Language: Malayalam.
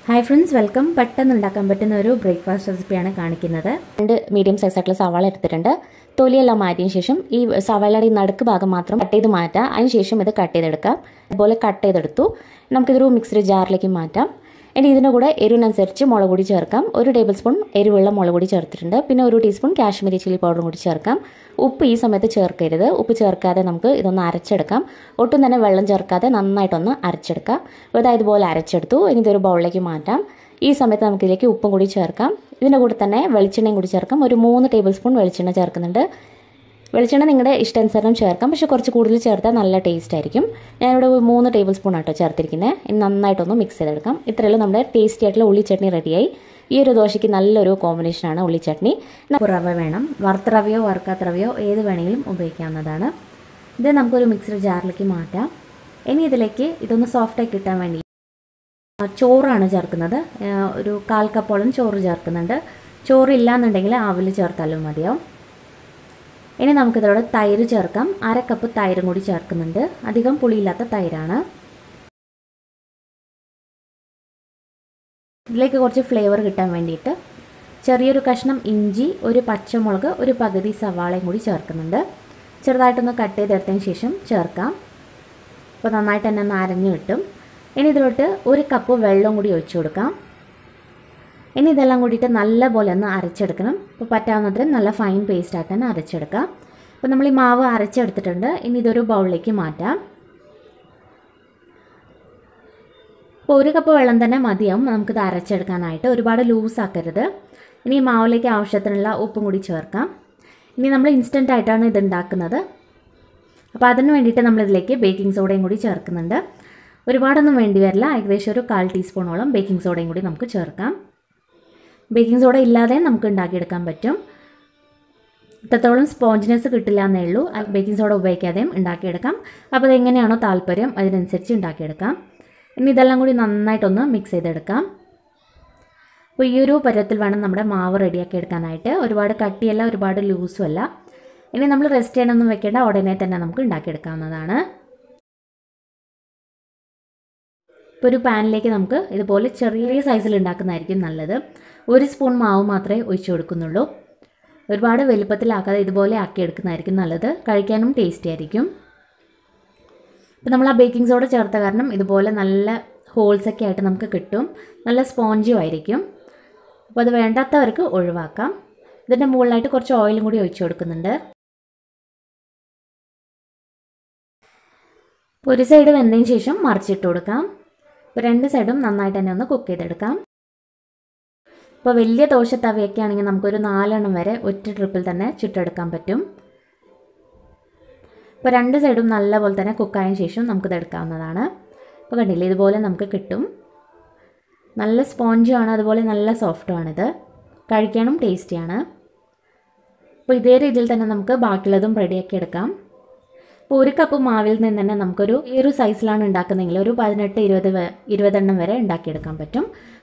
ഹായ് ഫ്രണ്ട്സ് വെൽക്കം പെട്ടെന്ന് ഉണ്ടാക്കാൻ പറ്റുന്ന ഒരു ബ്രേക്ക്ഫാസ്റ്റ് റെസിപ്പിയാണ് കാണിക്കുന്നത് രണ്ട് മീഡിയം സൈസ് ആയിട്ടുള്ള സവാള എടുത്തിട്ടുണ്ട് തൊലിയെല്ലാം മാറ്റിയതിന് ശേഷം ഈ സവാളയുടെ ഈ നടുക്ക് ഭാഗം മാത്രം കട്ട് ചെയ്ത് മാറ്റാം അതിന് ശേഷം ഇത് കട്ട് ചെയ്തെടുക്കാം അതുപോലെ കട്ട് ചെയ്തെടുത്തു നമുക്കിതൊരു മിക്സഡ് ജാറിലേക്ക് മാറ്റാം ഇനി ഇതിൻ്റെ കൂടെ എരിവിനനുസരിച്ച് മുളക് പൊടി ചേർക്കാം ഒരു ടേബിൾ സ്പൂൺ എരിവുള്ള മുളക് പൊടി ചേർത്തിട്ടുണ്ട് പിന്നെ ഒരു ടീസ്പൂൺ കാശ്മീരി ചില്ലി പൗഡറും കൂടി ചേർക്കാം ഉപ്പ് ഈ സമയത്ത് ചേർക്കരുത് ഉപ്പ് ചേർക്കാതെ നമുക്ക് ഇതൊന്ന് അരച്ചെടുക്കാം ഒട്ടും തന്നെ വെള്ളം ചേർക്കാതെ നന്നായിട്ടൊന്ന് അരച്ചെടുക്കാം അപ്പോൾ ഇതാ ഇതുപോലെ അരച്ചെടുത്തു ഇനി ഇതൊരു ബൗളിലേക്ക് മാറ്റാം ഈ സമയത്ത് നമുക്കിതിലേക്ക് ഉപ്പും കൂടി ചേർക്കാം ഇതിൻ്റെ കൂടെ തന്നെ വെളിച്ചെണ്ണയും കൂടി ചേർക്കാം ഒരു മൂന്ന് ടേബിൾ സ്പൂൺ വെളിച്ചെണ്ണ ചേർക്കുന്നുണ്ട് വെളിച്ചെണ്ണ നിങ്ങളുടെ ഇഷ്ടാനുസരണം ചേർക്കാം പക്ഷേ കുറച്ച് കൂടുതൽ ചേർത്താൽ നല്ല ടേസ്റ്റ് ആയിരിക്കും ഞാനിവിടെ ഒരു മൂന്ന് ടേബിൾ സ്പൂൺ ആട്ടോ ചേർത്തിരിക്കുന്നത് ഇനി നന്നായിട്ടൊന്ന് മിക്സ് ചെയ്തെടുക്കാം ഇത്രയുള്ള നമ്മുടെ ടേസ്റ്റി ആയിട്ടുള്ള ഉള്ളി ചട്നി റെഡിയായി ഈ ഒരു ദോശയ്ക്ക് നല്ലൊരു കോമ്പിനേഷനാണ് ഉള്ളി ചട്നി റവ വേണം വറുത്ത റവയോ വറുക്കാത്ത റവയോ ഏത് വേണമെങ്കിലും ഉപയോഗിക്കാവുന്നതാണ് ഇത് നമുക്കൊരു മിക്സഡ് ജാറിലേക്ക് മാറ്റാം ഇനി ഇതിലേക്ക് ഇതൊന്ന് സോഫ്റ്റായി കിട്ടാൻ വേണ്ടി ചോറാണ് ചേർക്കുന്നത് ഒരു കാൽ കപ്പോളം ചോറ് ചേർക്കുന്നുണ്ട് ചോറ് ഇല്ലാന്നുണ്ടെങ്കിൽ ആവിൽ ചേർത്താലും മതിയാവും ഇനി നമുക്കിതോടെ തൈര് ചേർക്കാം അര കപ്പ് തൈരും കൂടി ചേർക്കുന്നുണ്ട് അധികം പുളിയില്ലാത്ത തൈരാണ് ഇതിലേക്ക് കുറച്ച് ഫ്ലേവർ കിട്ടാൻ വേണ്ടിയിട്ട് ചെറിയൊരു കഷ്ണം ഇഞ്ചി ഒരു പച്ചമുളക് ഒരു പകുതി സവാളയും കൂടി ചേർക്കുന്നുണ്ട് ചെറുതായിട്ടൊന്ന് കട്ട് ചെയ്തെടുത്തതിന് ശേഷം ചേർക്കാം അപ്പോൾ നന്നായിട്ട് തന്നെ ഒന്ന് അരഞ്ഞു കിട്ടും ഇനി ഇതിലോട്ട് ഒരു കപ്പ് വെള്ളം കൂടി ഒഴിച്ചു കൊടുക്കാം ഇനി ഇതെല്ലാം കൂടിയിട്ട് നല്ല പോലെ ഒന്ന് അരച്ചെടുക്കണം അപ്പോൾ പറ്റാവുന്നത്ര നല്ല ഫൈൻ പേസ്റ്റ് ആക്കാൻ അരച്ചെടുക്കാം അപ്പോൾ നമ്മൾ ഈ മാവ് അരച്ചെടുത്തിട്ടുണ്ട് ഇനി ഇതൊരു ബൗളിലേക്ക് മാറ്റാം അപ്പോൾ ഒരു കപ്പ് വെള്ളം തന്നെ മതിയാവും നമുക്കിത് അരച്ചെടുക്കാനായിട്ട് ഒരുപാട് ലൂസ് ആക്കരുത് ഇനി ഈ മാവിലേക്ക് ആവശ്യത്തിനുള്ള ഉപ്പും കൂടി ചേർക്കാം ഇനി നമ്മൾ ഇൻസ്റ്റൻ്റ് ആയിട്ടാണ് ഇത് ഉണ്ടാക്കുന്നത് അപ്പോൾ അതിന് വേണ്ടിയിട്ട് നമ്മളിതിലേക്ക് ബേക്കിംഗ് സോഡയും കൂടി ചേർക്കുന്നുണ്ട് ഒരുപാടൊന്നും വേണ്ടി വരില്ല ഏകദേശം ഒരു കാൽ ടീസ്പൂണോളം ബേക്കിംഗ് സോഡയും കൂടി നമുക്ക് ചേർക്കാം ബേക്കിംഗ് സോഡ ഇല്ലാതെ നമുക്ക് ഉണ്ടാക്കിയെടുക്കാൻ പറ്റും ഇത്രത്തോളം സ്പോഞ്ചിനെസ് കിട്ടില്ല എന്നേ ഉള്ളൂ ബേക്കിംഗ് സോഡ ഉപയോഗിക്കാതെയും ഉണ്ടാക്കിയെടുക്കാം അപ്പോൾ അതെങ്ങനെയാണോ താല്പര്യം അതിനനുസരിച്ച് ഉണ്ടാക്കിയെടുക്കാം ഇനി ഇതെല്ലാം കൂടി നന്നായിട്ടൊന്ന് മിക്സ് ചെയ്തെടുക്കാം അപ്പോൾ ഈ ഒരു പരുവത്തിൽ വേണം നമ്മുടെ മാവ് റെഡിയാക്കി എടുക്കാനായിട്ട് ഒരുപാട് കട്ടിയല്ല ഒരുപാട് ലൂസും അല്ല ഇനി നമ്മൾ റെസ്റ്റ് ചെയ്യാനൊന്നും വെക്കേണ്ട ഉടനെ തന്നെ നമുക്ക് ഉണ്ടാക്കിയെടുക്കാവുന്നതാണ് ഇപ്പോൾ ഒരു പാനിലേക്ക് നമുക്ക് ഇതുപോലെ ചെറിയ സൈസിൽ ഉണ്ടാക്കുന്നതായിരിക്കും നല്ലത് ഒരു സ്പൂൺ മാവ് മാത്രമേ ഒഴിച്ചു കൊടുക്കുന്നുള്ളൂ ഒരുപാട് വലുപ്പത്തിലാക്കാതെ ഇതുപോലെ ആക്കി എടുക്കുന്നതായിരിക്കും നല്ലത് കഴിക്കാനും ടേസ്റ്റി ആയിരിക്കും ഇപ്പോൾ നമ്മൾ ആ ബേക്കിംഗ് സോഡ ചേർത്ത കാരണം ഇതുപോലെ നല്ല ഹോൾസൊക്കെ ആയിട്ട് നമുക്ക് കിട്ടും നല്ല സ്പോഞ്ചും ആയിരിക്കും അപ്പോൾ അത് വേണ്ടാത്തവർക്ക് ഒഴിവാക്കാം ഇതിൻ്റെ മുകളിലായിട്ട് കുറച്ച് ഓയിലും കൂടി ഒഴിച്ചു കൊടുക്കുന്നുണ്ട് ഇപ്പോൾ ഒരു സൈഡ് വെന്തതിന് ശേഷം മറിച്ചിട്ട് കൊടുക്കാം ഇപ്പോൾ രണ്ട് സൈഡും നന്നായിട്ട് തന്നെ ഒന്ന് കുക്ക് ചെയ്തെടുക്കാം ഇപ്പോൾ വലിയ ദോശ തവയൊക്കെ ആണെങ്കിൽ നമുക്കൊരു നാലെണ്ണം വരെ ഒറ്റ ട്രിപ്പിൽ തന്നെ ചുട്ടെടുക്കാൻ പറ്റും ഇപ്പോൾ രണ്ട് സൈഡും നല്ലപോലെ തന്നെ കുക്കായതിനു ശേഷം നമുക്കിത് എടുക്കാവുന്നതാണ് ഇപ്പോൾ കണ്ടില്ലേ ഇതുപോലെ നമുക്ക് കിട്ടും നല്ല സ്പോഞ്ചുമാണ് അതുപോലെ നല്ല സോഫ്റ്റുമാണിത് കഴിക്കാനും ടേസ്റ്റിയാണ് അപ്പോൾ ഇതേ രീതിയിൽ തന്നെ നമുക്ക് ബാക്കിയുള്ളതും റെഡിയാക്കി എടുക്കാം ഇപ്പോൾ ഒരു കപ്പ് മാവിൽ നിന്ന് തന്നെ നമുക്കൊരു ഈ ഒരു സൈസിലാണ് ഉണ്ടാക്കുന്നതെങ്കിൽ ഒരു പതിനെട്ട് ഇരുപത് ഇരുപതെണ്ണം വരെ ഉണ്ടാക്കിയെടുക്കാൻ പറ്റും